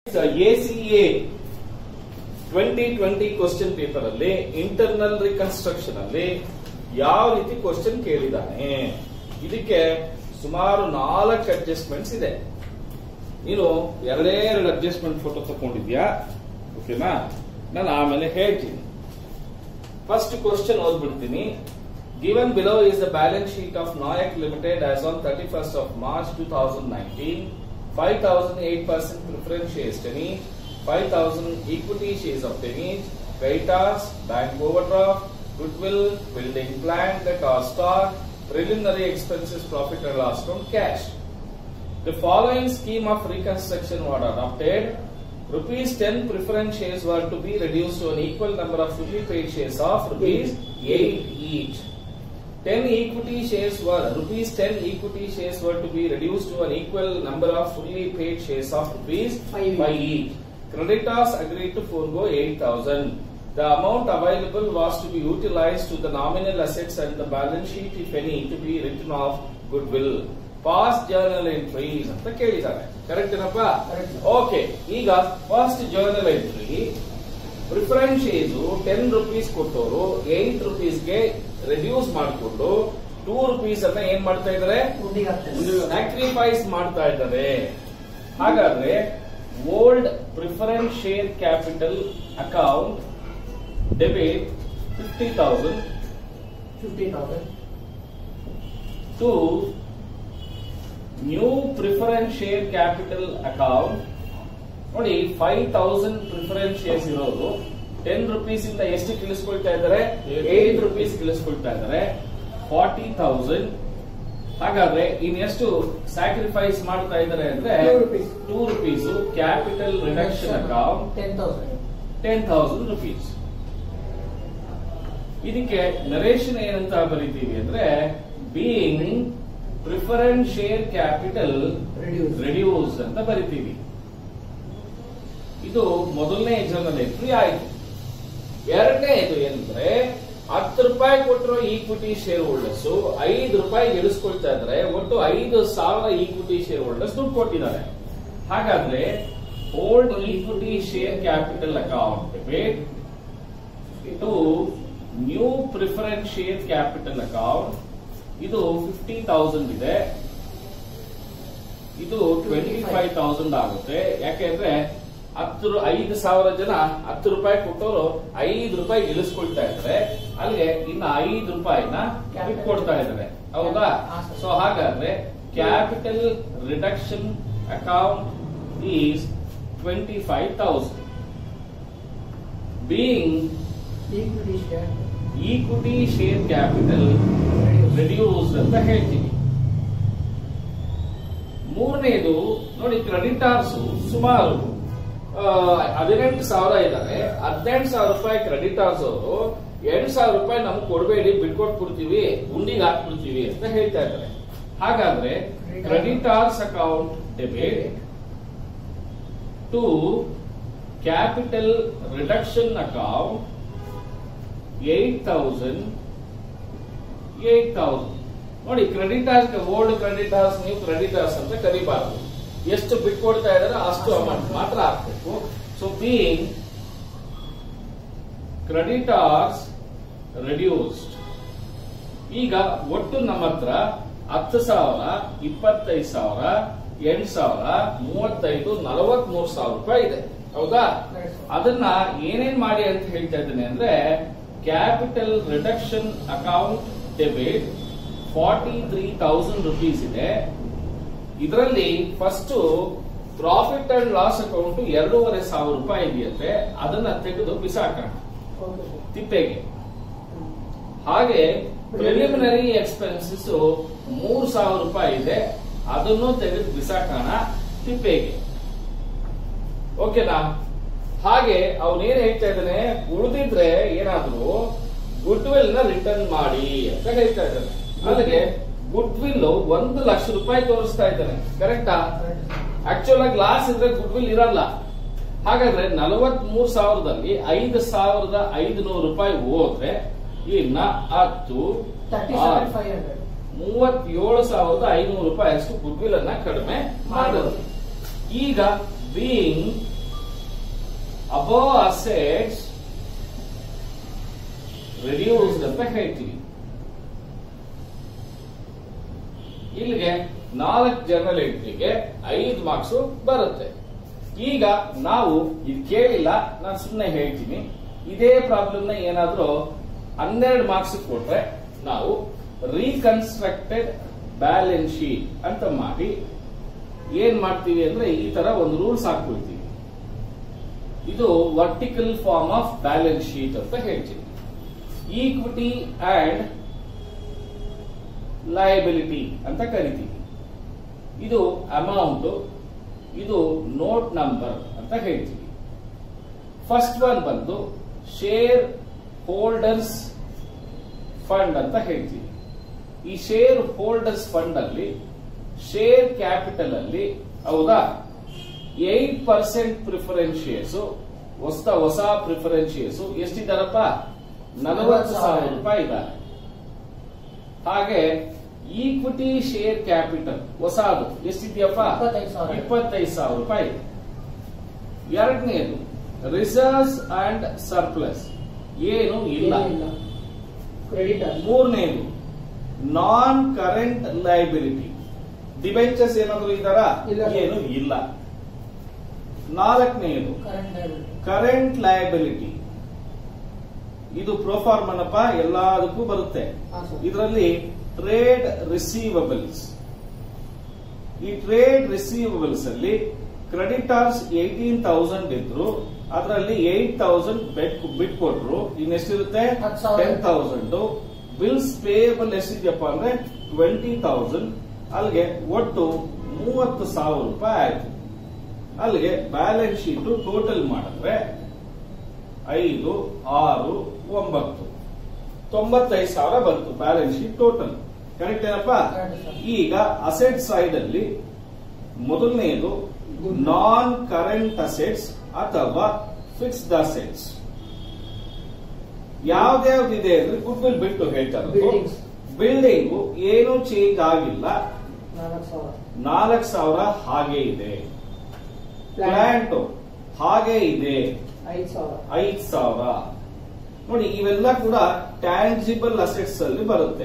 ACA twenty twenty question paper ಅಲ್ಲಿ internal reconstruction ಅಲ್ಲಿ ಯಾವ ರೀತಿ ಕ್ವಶನ್ ಕೇಳಿದಾನೆ ಇದಕ್ಕೆ ಸುಮಾರು ನಾಲ್ಕು ಅಡ್ಜಸ್ಟ್ಮೆಂಟ್ಸ್ ಇದೆ ನೀನು ಎರಡೇ ಎರಡು ಅಡ್ಜಸ್ಟ್ಮೆಂಟ್ ಫೋಟೋ ತಗೊಂಡಿದ್ಯಾ ಓಕೆನಾ ನಾನು ಆಮೇಲೆ ಹೇಳ್ತೀನಿ ಫಸ್ಟ್ ಕ್ವಶನ್ ಓದ್ಬಿಡ್ತೀನಿ given below is the balance sheet of Nayak limited as on thirty first of March two thousand nineteen five thousand eight percent preference shares ten five thousand equity shares of ten each creditors bank overdraft goodwill, building plant, that are stock, preliminary expenses, profit and loss from cash. The following scheme of reconstruction was adopted. Rupees 10 preference shares were to be reduced to an equal number of fully paid shares of rupees 8 each. 10 equity shares were rupees 10 equity shares were to be reduced to an equal number of fully paid shares of rupees Five 5 each. Creditors agreed to forego 8000. The amount available was to be utilized to the nominal assets and the balance sheet, if any, to be written off goodwill. Past journal entries ಅಂತ ಕೇಳಿದ್ದಾರೆ correct ಏನಪ್ಪ Correct. Okay ಈಗ first journal entry preference shares ten rupees ಕೊಟ್ಟವರು eight ರುಪೀಸ್ಗೆ reduce ಮಾಡಿಕೊಂಡು two rupees ಅನ್ನ ಏನ್ ಮಾಡ್ತಾ ಇದ್ದಾರೆ ಹುಂಡಿಗೆ ಹಾಕ್ತಾರೆ. ಸ್ಯಾಕ್ರಿಫೈಸ್ ಮಾಡ್ತಾ ಇದ್ದಾರೆ ಹಾಗಾದ್ರೆ old preference share capital account debit fifty thousand 50,000. To new preference share capital account ನೋಡಿ ಫೈವ್ ತೌಸಂಡ್ ಪ್ರಿಫರೆನ್ಸ್ ಶೇರ್ಸ್ ಇರೋರು ಟೆನ್ ರುಪೀಸ್ ಇಂದ ಎಷ್ಟು ಇಳಿಸ್ಕೊಳ್ತಾ ಇದ್ದಾರೆ ಏಟ್ ರುಪೀಸ್ ಇಳಿಸ್ಕೊಳ್ತಾ ಇದ್ದಾರೆ ಫಾರ್ಟಿ ತೌಸಂಡ್ ಹಾಗಾದ್ರೆ ಇನ್ನೆಷ್ಟು ಸ್ಯಾಕ್ರಿಫೈಸ್ ಮಾಡ್ತಾ ಇದ್ದಾರೆ ಅಂದ್ರೆ Two rupees. Two rupees capital reduction account 10,000. Ten thousand rupees ಇದಕ್ಕೆ ನರೇಶನ್ ಏನಂತ ಬರೀತೀವಿ ಅಂದ್ರೆ being preference share capital Reduce. Reduce ಅಂತ ಬರಿತೀವಿ ಇದು ಮೊದಲನೇ ಜನರಲ್ ಎಂಟ್ರಿ ಆಯ್ತು ಎರಡನೇದು ಏನಂದ್ರೆ ಹತ್ತು ರೂಪಾಯಿ ಕೊಟ್ಟಿರೋ ಈಕ್ವಿಟಿ ಶೇರ್ ಹೋಲ್ಡರ್ಸ್ ಐದು ರೂಪಾಯಿ ಇಳಿಸ್ಕೊಳ್ತಾ ಇದ್ದಾರೆ ಒಟ್ಟು ಐದು ಸಾವಿರ ಈಕ್ವಿಟಿ ಶೇರ್ ಹೋಲ್ಡರ್ಸ್ ದುಡ್ಡು ಕೊಟ್ಟಿದ್ದಾರೆ ಹಾಗಾದ್ರೆ old equity share capital account debit to new preference share capital account ಇದು ಫಿಫ್ಟಿ ತೌಸಂಡ್ ಇದೆ ಇದು ಟ್ವೆಂಟಿ ಫೈವ್ ತೌಸಂಡ್ ಆಗುತ್ತೆ ಯಾಕೆಂದ್ರೆ ಹತ್ತು ರು- ಐದು ಸಾವಿರ ಜನ ಹತ್ತು ರೂಪಾಯಿ ಕೊಟ್ಟವರು ಐದು ರೂಪಾಯಿ ಇಳಿಸ್ಕೊಳ್ತಾ ಇದ್ದಾರೆ ಅಲ್ಲಿಗೆ ಇನ್ನು ಐದು ರೂಪಾಯಿನ ಕೊಡ್ತಾ ಇದ್ದಾರೆ ಹೌದಾ ಹಾ, ಸರ್. ಸೊ ಹಾಗಾದ್ರೆ capital reduction account is twenty five thousand being Equity share. Equity share capital Reduce. Reduce ಅಂತ ಹೇಳ್ತೀವಿ ಮೂರನೇದು ನೋಡಿ ಕ್ರೆಡಿಟಾರ್ಸ್ ಸುಮಾರು ಆ, ಹದಿನೆಂಟು ಸಾವಿರ ಇದ್ದಾರೆ ಹದಿನೆಂಟು ಸಾವಿರ ರೂಪಾಯಿ ಕ್ರೆಡಿಟಾರ್ಸ್ ಅವರು ಎಂಟು ಸಾವಿರ ರೂಪಾಯಿ ನಮ್ಗೆ ಕೊಡಬೇಡಿ ಬಿಟ್ಕೊಟ್ಬಿಡ್ತೀವಿ ಉಂಡಿಗೆ ಹಾಕ್ಬಿಡ್ತೀವಿ ಅಂತ ಹೇಳ್ತಾ ಇದ್ದಾರೆ ಹಾಗಾದ್ರೆ creditors account debit to capital reduction account eight thousand eight thousand ನೋಡಿ ಕ್ರೆಡಿಟಾರ್ಸ್ ಓಲ್ಡ್ ಕ್ರೆಡಿಟಾರ್ಸ್ ನೀವು ಕ್ರೆಡಿಟಾರ್ಸ್ ಅಂತ ಕರಿಬಾರ್ದು ಎಷ್ಟು ಬಿಟ್ಕೊಡ್ತಾ ಇದಾರೆ ಅಷ್ಟು ಅಮೌಂಟ್ ಮಾತ್ರ ಹಾಕ್ಬೇಕು ಸೊ ಬೀಯಿಂಗ್ ಕ್ರೆಡಿಟಾರ್ಸ್ ರೆಡ್ಯೂಸ್ಡ್ ಈಗ ಒಟ್ಟು ನಮ್ಮ ಹತ್ರ ಹತ್ತು ಸಾವಿರ ಇಪ್ಪತ್ತೈದು ಸಾವಿರ ಎಂಟು ಸಾವಿರ ಮೂವತ್ತೈದು ನಲವತ್ತ್ ಮೂರು ಸಾವಿರ ರೂಪಾಯಿ ಇದೆ ಹೌದಾ Correct, sir. ಅದನ್ನ ಏನೇನ್ ಮಾಡಿ ಅಂತ ಹೇಳ್ತಾ ಇದ್ದೇನೆ ಅಂದ್ರೆ capital reduction account debit forty three thousand rupees ಇದೆ ಇದರಲ್ಲಿ first profit and loss account ಎರಡೂವರೆ ಸಾವಿರ ರೂಪಾಯಿ ಇದೆಯಂತೆ ಅದನ್ನ ತೆಗೆದು ಬಿಸಾಕೋಣ Okay, sir. ತಿಪ್ಪೆಗೆ ಹಾಗೆ ಪ್ರಿಲಿಮಿನರಿ ಎಕ್ಸ್ಪೆನ್ಸಸ್ ಮೂರ್ ಸಾವಿರ ರೂಪಾಯಿ ಇದೆ ಅದನ್ನು ತೆಗೆದು ಬಿಸಾಕೋಣ ತಿಪ್ಪೆಗೆ ಓಕೆನಾ ಹಾಗೆ ಅವನೇನ್ ಹೇಳ್ತಾ ಇದ್ದಾನೆ ಉಳಿದಿದ್ರೆ ಏನಾದ್ರು ಗುಡ್ ವಿಲ್ ನ ರಿಟರ್ನ್ ಮಾಡಿ ಅಂತ ಹೇಳ್ತಾ ಇದ್ದಾನೆ ಅಲ್ಲಿಗೆ ಗುಡ್ ವಿಲ್ ಒಂದು ಲಕ್ಷ ರೂಪಾಯಿ ತೋರಿಸ್ತಾ ಇದ್ದಾನೆ ಕರೆಕ್ಟಾ Correct, sir. ಆಕ್ಚುಲ್ ಆಗಿ ಲಾಸ್ ಇದ್ರೆ ಗುಡ್ ವಿಲ್ ಇರಲ್ಲ ಹಾಗಾದ್ರೆ ನಲವತ್ ಮೂರ್ ಸಾವಿರದಲ್ಲಿ ಐದು ಸಾವಿರದ ಐದುನೂರು ರೂಪಾಯಿ ಹೋದ್ರೆ ಇನ್ನ ಹತ್ತು ಆರು, 37,500. ಮೂವತ್ತೇಳು ಸಾವಿರದ ಐನೂರು ರೂಪಾಯಿ ಅಷ್ಟು ಗುಡ್ ವಿಲ್ ಅನ್ನ ಕಡಿಮೆ ಮಾಡೋದು ಈಗ ಬೀಯಿಂಗ್ ಅಬೋ ಅಸೆಟ್ಸ್ ರೆಡ್ಯೂಸ್ಡ್ ಅಂತ ಹೇಳ್ತೀವಿ ಇಲ್ಲಿಗೆ ನಾಲ್ಕು ಜನರಲ್ ಎಂಟ್ರಿಗೆ ಐದು ಮಾರ್ಕ್ಸ್ ಬರುತ್ತೆ ಈಗ ನಾವು ಇದು ಕೇಳಿಲ್ಲ ನಾನು ಸುಮ್ಮನೆ ಹೇಳ್ತೀನಿ ಇದೇ ಪ್ರಾಬ್ಲಮ್ ನ ಏನಾದ್ರೂ ಹನ್ನೆರಡು ಮಾರ್ಕ್ಸ್ ಕೊಟ್ರೆ ನಾವು ರೀಕನ್ಸ್ಟ್ರಕ್ಟೆಡ್ ಬ್ಯಾಲೆನ್ಸ್ ಶೀಟ್ ಅಂತ ಮಾಡಿ ಏನ್ ಮಾಡ್ತೀವಿ ಅಂದ್ರೆ ಈ ತರ ಒಂದು ರೂಲ್ಸ್ ಹಾಕ್ಬಿಡ್ತೀವಿ ಇದು vertical form of balance sheet ಅಂತ ಹೇಳ್ತೀವಿ ಈಕ್ವಿಟಿ ಅಂಡ್ ಲಯಬಿಲಿಟಿ ಅಂತ ಕರಿತೀವಿ ಇದು ಅಮೌಂಟ್ ಇದು ನೋಟ್ ನಂಬರ್ ಅಂತ ಹೇಳ್ತೀವಿ ಫಸ್ಟ್ ಒನ್ ಬಂದು ಶೇರ್ ಹೋಲ್ಡರ್ಸ್ ಫಂಡ್ ಅಂತ ಹೇಳ್ತೀವಿ ಈ ಶೇರ್ ಹೋಲ್ಡರ್ಸ್ ಫಂಡ್ ಅಲ್ಲಿ ಶೇರ್ ಕ್ಯಾಪಿಟಲ್ ಅಲ್ಲಿ ಹೌದಾ ಏಟ್ ಪರ್ಸೆಂಟ್ ಪ್ರಿಫರೆನ್ಸ್ ಶೇರ್ಸ್ ಹೊಸ ಹೊಸ ಪ್ರಿಫರೆನ್ಸ್ ಶೇರ್ಸ್ ಎಷ್ಟಿದ್ದಾರಪ್ಪ ನಲವತ್ತು ಸಾವಿರ ರೂಪಾಯಿ ಇದ್ದಾರೆ ಹಾಗೆ ಈಕ್ವಿಟಿ ಶೇರ್ ಕ್ಯಾಪಿಟಲ್ ಹೊಸದು ಎಷ್ಟಿದೆಯಪ್ಪ ಇಪ್ಪತ್ತೈದು ಸಾವಿರ. ಇಪ್ಪತ್ತೈದು ಸಾವಿರ ರೂಪಾಯಿ ಇದೆ. ಎರಡನೇದು ರಿಸರ್ವ್ಸ್ ಅಂಡ್ ಸರ್ಪ್ಲಸ್ ಏನು ಇಲ್ಲ ಇಲ್ಲ ಕ್ರೆಡಿಟರ್ ಮೂರನೇದು ನಾನ್ ಕರೆಂಟ್ ಲೈಬಿಲಿಟಿ ಡಿಬೆಂಚರ್ಸ್ ಏನಾದ್ರು ಇದ್ದಾರಾ ಇಲ್ಲ. ಏನು ಇಲ್ಲ ನಾಲ್ಕನೆಯದು ಕರೆಂಟ್ ಲಯಬಿಲಿಟಿ ಕರೆಂಟ್ ಲಯಬಿಲಿಟಿ ಇದು ಪ್ರೋಫಾರ್ಮನಪ್ಪ ಎಲ್ಲದಕ್ಕೂ ಬರುತ್ತೆ ಹಾ ಸರ್ ಇದರಲ್ಲಿ ಟ್ರೇಡ್ ರಿಸೀವಬಲ್ಸ್ ಈ ಟ್ರೇಡ್ ರಿಸೀವಬಲ್ಸ್ ಅಲ್ಲಿ ಕ್ರೆಡಿಟರ್ಸ್ ಏಯ್ಟೀನ್ ತೌಸಂಡ್ ಇದ್ರು ಅದರಲ್ಲಿ ಏಟ್ ತೌಸಂಡ್ ಬೆಟ್ ಬಿಟ್ಕೊಟ್ರು ಇನ್ನೆಷ್ಟಿರುತ್ತೆ ಹತ್ತು ಸಾವಿರ. ಟೆನ್ ತೌಸಂಡ್ ಬಿಲ್ಸ್ ಪೇಯಬಲ್ ಎಷ್ಟಿದೆಯಪ್ಪ ಅಂದ್ರೆ ಟ್ವೆಂಟಿ ತೌಸಂಡ್ ಅಲ್ಲಿಗೆ ಒಟ್ಟು ಮೂವತ್ತು ಸಾವಿರ ರೂಪಾಯಿ ಆಯ್ತು ಅಲ್ಲಿಗೆ ಬ್ಯಾಲೆನ್ಸ್ ಶೀಟ್ ಟೋಟಲ್ ಮಾಡಿದ್ರೆ ಐದು ಆರು ಒಂಬತ್ತು ತೊಂಬತ್ತೈದು ಸಾವಿರ ಬಂತು ಬ್ಯಾಲೆನ್ಸ್ ಶೀಟ್ ಟೋಟಲ್ ಕರೆಕ್ಟ್ ಏನಪ್ಪ Correct, sir. ಈಗ ಅಸೆಟ್ ಸೈಡ್ ಅಲ್ಲಿ ಮೊದಲನೆಯದು Good. ನಾನ್ ಕರೆಂಟ್ ಅಸೆಟ್ಸ್ ಅಥವಾ ಫಿಕ್ಸ್ಡ್ ಅಸೆಟ್ಸ್ ಯಾವ್ದ್ಯಾವ್ದಿದೆ ಅಂದ್ರೆ ಗುಡ್ ವಿಲ್ ಬಿಟ್ಟು ಹೇಳ್ತಾ ಇರೋದು Buildings. ಬಿಲ್ಡಿಂಗ್ ಏನು ಚೇಂಜ್ ಆಗಿಲ್ಲ ನಾಲ್ಕು ಸಾವಿರ ನಾಲ್ಕು ಸಾವಿರ ಹಾಗೆ ಇದೆ ಪ್ಲಾಂಟ್ ಹಾಗೆ ಇದೆ ಐದು ಸಾವಿರ ಐದ್ ಸಾವಿರ ನೋಡಿ ಇವೆಲ್ಲ ಕೂಡ ಟ್ಯಾಂಜಿಬಲ್ ಅಸೆಟ್ಸ್ ಅಲ್ಲಿ ಬರುತ್ತೆ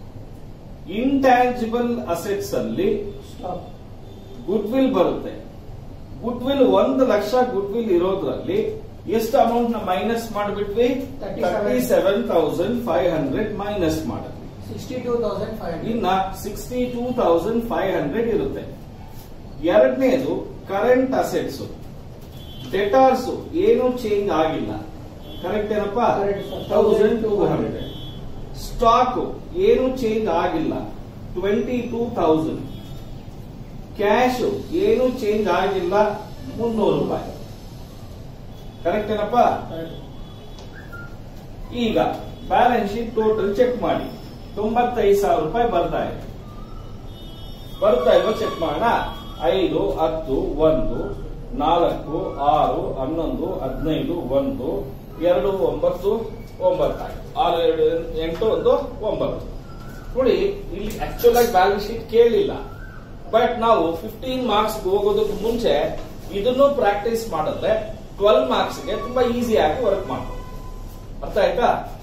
ಇಂಟ್ಯಾಂಜಿಬಲ್ ಅಸೆಟ್ಸ್ ಅಲ್ಲಿ ಸ್ಟಾಕ್ ಗುಡ್ ವಿಲ್ ಬರುತ್ತೆ ಗುಡ್ ವಿಲ್ ಒಂದು ಲಕ್ಷ ಗುಡ್ ವಿಲ್ ಇರೋದ್ರಲ್ಲಿ ಎಷ್ಟು ಅಮೌಂಟ್ ನ ಮೈನಸ್ ಮಾಡಿಬಿಟ್ವಿ 37,000. Thirty seven thousand five hundred minus ಮಾಡಿದ್ವಿ sixty two thousand five hundred ಇನ್ನ sixty two thousand five hundred ಇರುತ್ತೆ ಎರಡನೇದು ಕರೆಂಟ್ ಅಸೆಟ್ಸ್ ಡೆಟಾರ್ಸ್ ಏನು ಚೇಂಜ್ ಆಗಿಲ್ಲ ಕರೆಕ್ಟ್ ಏನಪ್ಪ Correct, sir. Thousand two hundred stock ಏನು ಚೇಂಜ್ ಆಗಿಲ್ಲ ಟ್ವೆಂಟಿ ಟೂ ತೌಸಂಡ್ ಕ್ಯಾಶ್ ಏನು ಚೇಂಜ್ ಆಗಿಲ್ಲ ಮುನ್ನೂರು ರೂಪಾಯಿ ಕರೆಕ್ಟ್ ಏನಪ್ಪ ಈಗ ಬ್ಯಾಲೆನ್ಸ್ ಶೀಟ್ ಟೋಟಲ್ ಚೆಕ್ ಮಾಡಿ ತೊಂಬತ್ತೈದು ಸಾವಿರ ರೂಪಾಯಿ ಬರ್ತಾ ಇದೆ ಬರ್ತಾ ಇಲ್ವೋ ಚೆಕ್ ಮಾಡೋಣ ಐದು ಹತ್ತು ಒಂದು ನಾಲ್ಕು ಆರು ಹನ್ನೊಂದು ಹದಿನೈದು ಒಂದು ಎರಡು ಒಂಬತ್ತು ಒಂಬತ್ತಾಯ್ತು ಆರು ಎರಡು ಎಂಟು ಒಂದು ಒಂಬತ್ತು ನೋಡಿ ಇಲ್ಲಿ ಆಕ್ಚುಲ್ ಆಗಿ ಬ್ಯಾಲೆನ್ಸ್ ಶೀಟ್ ಕೇಳಿಲ್ಲ ಬಟ್ ನಾವು ಫಿಫ್ಟೀನ್ ಮಾರ್ಕ್ಸ್ ಹೋಗೋದಕ್ಕೆ ಮುಂಚೆ ಇದನ್ನು ಪ್ರಾಕ್ಟೀಸ್ ಮಾಡಿದ್ರೆ ಟ್ವೆಲ್ ಮಾರ್ಕ್ಸ್ಗೆ ತುಂಬಾ ಈಸಿ ಆಗಿ ವರ್ಕ್ ಮಾಡ್ಬೋದು ಅರ್ಥ ಆಯ್ತಾ